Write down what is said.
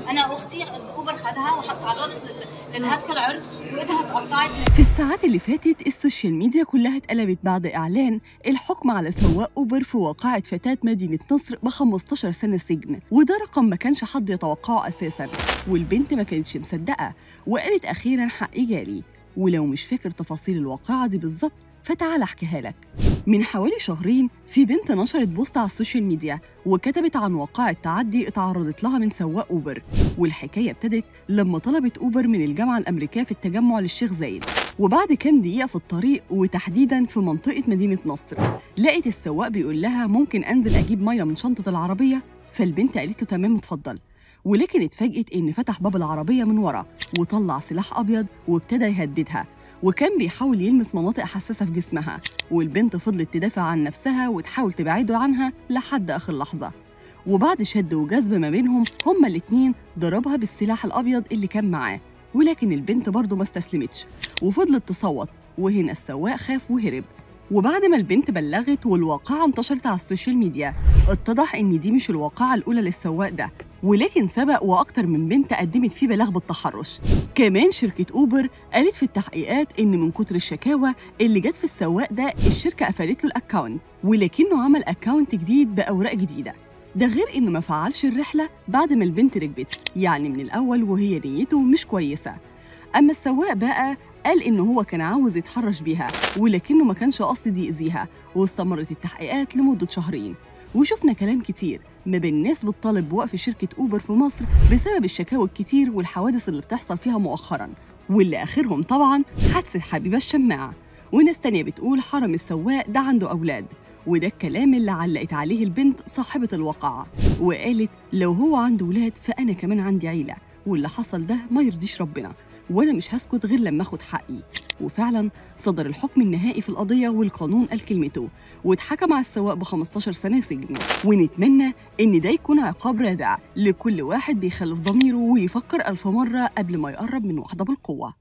انا اختي اوبر خدها وحط تعرضت للهتك العرض وايدها اتقطعت في الساعات اللي فاتت السوشيال ميديا كلها اتقلبت بعد إعلان الحكم على سواق أوبر في واقعة فتاة مدينة نصر ب 15 سنة سجن وده رقم ما كانش حد يتوقعه أساسا والبنت ما كانتش مصدقة وقالت أخيرا حقي جالي ولو مش فاكر تفاصيل الواقعة دي بالظبط فتعال احكيها لك من حوالي شهرين في بنت نشرت بوست على السوشيال ميديا وكتبت عن واقعة تعدي اتعرضت لها من سواق أوبر والحكاية ابتدت لما طلبت أوبر من الجامعة الأمريكية في التجمع للشيخ زايد وبعد كام دقيقة في الطريق وتحديدا في منطقة مدينة نصر لقيت السواق بيقول لها ممكن أنزل أجيب مية من شنطة العربية فالبنت قالت له تمام اتفضل ولكن اتفاجئت إن فتح باب العربية من ورا وطلع سلاح أبيض وابتدى يهددها وكان بيحاول يلمس مناطق حساسة في جسمها والبنت فضلت تدافع عن نفسها وتحاول تبعده عنها لحد آخر لحظة وبعد شد وجذب ما بينهم هما الاتنين ضربها بالسلاح الأبيض اللي كان معاه ولكن البنت برضه ما استسلمتش وفضلت تصوت وهنا السواق خاف وهرب وبعد ما البنت بلغت والواقعة انتشرت على السوشيال ميديا اتضح ان دي مش الواقعة الأولى للسواق ده ولكن سبق وأكتر من بنت قدمت فيه بلاغ بالتحرش كمان شركة أوبر قالت في التحقيقات إن من كتر الشكاوى اللي جت في السواق ده الشركة قفلت له الأكاونت ولكنه عمل أكاونت جديد بأوراق جديدة ده غير إنه ما فعلش الرحلة بعد ما البنت ركبت يعني من الأول وهي نيته مش كويسة أما السواق بقى قال إنه هو كان عاوز يتحرش بيها ولكنه ما كانش قصد يأذيها واستمرت التحقيقات لمدة شهرين وشفنا كلام كتير ما بين ناس بتطالب بوقف شركة أوبر في مصر بسبب الشكاوى الكتير والحوادث اللي بتحصل فيها مؤخرا واللي آخرهم طبعا حادثة حبيبة الشماعة وناس تانية بتقول حرم السواق ده عنده أولاد وده الكلام اللي علقت عليه البنت صاحبة الواقعة وقالت لو هو عنده ولاد فأنا كمان عندي عيلة واللي حصل ده ما يرضيش ربنا وأنا مش هسكت غير لما أخد حقي وفعلا صدر الحكم النهائي في القضية والقانون قال كلمته واتحكم على السواق ب 15 سنة سجن ونتمنى إن ده يكون عقاب رادع لكل واحد بيخالف ضميره ويفكر ألف مرة قبل ما يقرب من واحدة بالقوة